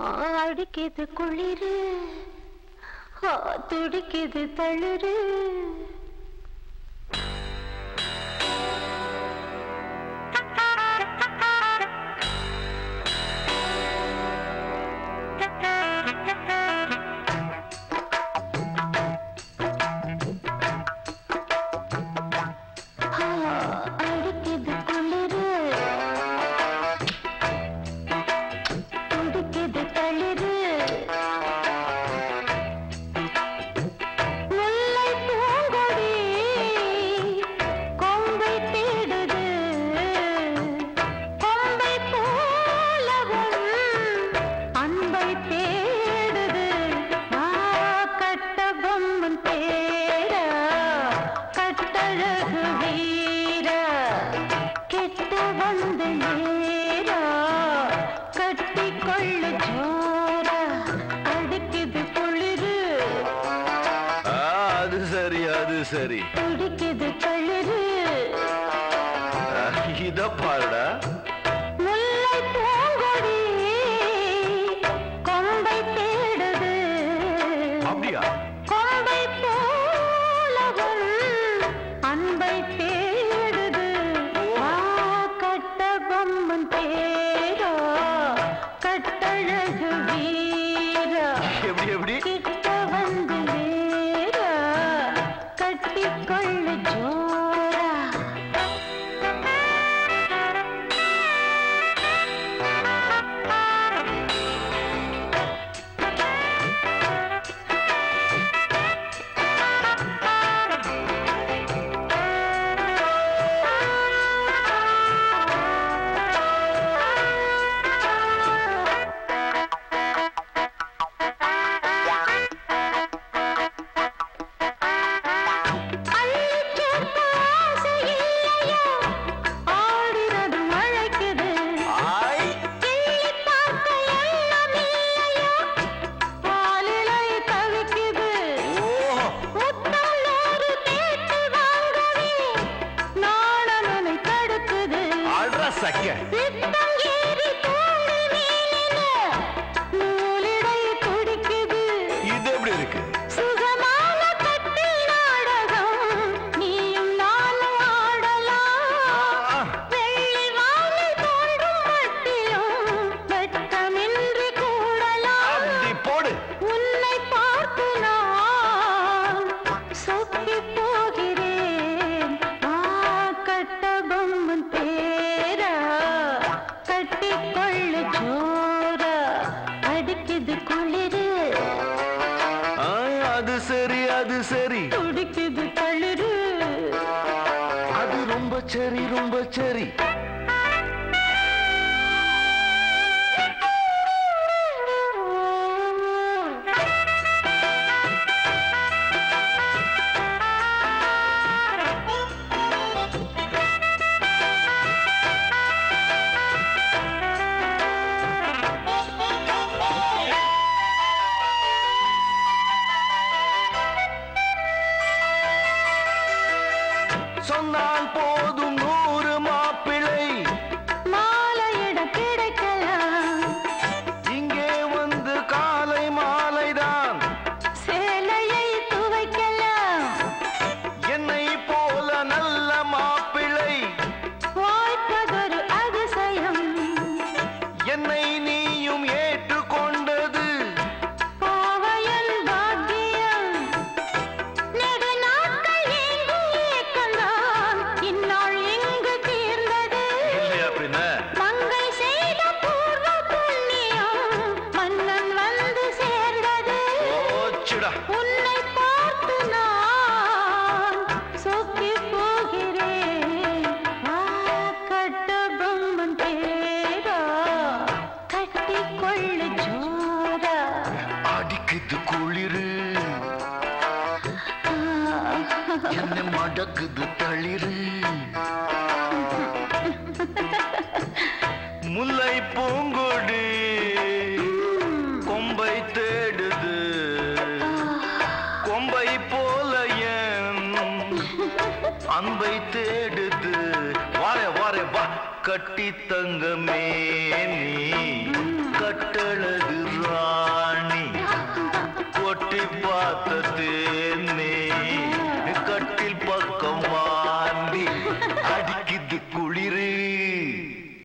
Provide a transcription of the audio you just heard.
அடிக்குது குளிரு ஆ, துடிக்குது தளிரு ஆ, அடிக்குது குளிரு துடிக்குது தளிரு முல்லை பூங்கொடி கொம்பை தேடுது கொம்பை போலவும் அன்பை தேடுது ஆ கட்ட பொம்மன் தேரா கட்டழகு வீரா கெட்ட வந்து நேரா கட்டி கொள்ளு ஜோரா அடிக்குது குளிரு ஆ, அது சரி அது சரி துடிக்குது தளிரு ஆ, இத பாருடா முல்லை பூங்கொடி கொம்பை தேடுது அப்படியா கொம்பை போலவும் அன்பை தேடுது ஆ, கட்ட பொம்மன் தேரா கட்டழகு வீரா எப்படி எப்படி கிட்ட வந்து நேரா கட்டிக்கொள்ளு ஜோரா அள்ளிச் சேர்த்த ஆசை இல்லையா? ஆடினது மழைக்குது. ஆய் கிள்ளிப் பார்க்க எண்ணம் இல்லையா? பாலிலை தவிக்குது. ஓ முத்தம் நூறு கேட்டு வாங்கவே நாணமனை தடுக்குது. ஆடுறா சக்க பித்தம் ஏறி தோழி மேலில நூலிடை துடிக்குது இது எப்படி இருக்கு சுகமான கட்டில் நாடகம் நீயும் நானும் ஆடலாம் ஆ, வெள்ளி வானில் தோன்றும் மட்டிலும் வெட்கமின்றி கூடலாம் அப்படி போடு உன்னை பார்த்து நான் சொக்கிப் போகிறேன் ஆ கட்ட பொம்மன் தேரா கட்டிக்கொள்ளு ஜோரா அடிக்குது குளிரு ஆ, அது சரி அது சரி துடிக்குது தளிரு அது ரொம்ப சரி ரொம்ப சரி சொன்னால் போதும் நூறு மாப்பிள்ளை மாலையிட கிடைக்கலாம் இங்கே வந்து காலை மாலைதான் சேலையை துவைக்கலாம் என்னை போல நல்ல மாப்பிள்ளை வாய்ப்பதொரு அதிசயம் என்னை நீயும் ஏற்றுக்கொண்டது பாவையல் பாக்கியம் நெடு நாட்கள் ஏங்கும் ஏக்கம்தான் இந்நாள் எங்கு தீர்ந்தது இல்லையா அப்படின்னா மங்கை செய்த பூர்வ புண்ணியம் மன்னன் வந்து சேர்ந்தது ஓச்சுடா உன்னை பார்த்து நான் சொக்கிப் போகிறேன் ஆ, கட்ட பொம்மன் தேரா கட்டிக்கொள்ளு ஜோரா அடிக்குது குளிரு என்ன மடக்குது தளிரு முல்லை பூங்கொடி கொம்பை தேடுது கொம்பை போல என் அன்பை தேடுது வாரே வாரே வா கட்டி தங்கமே நீ கட்டழகு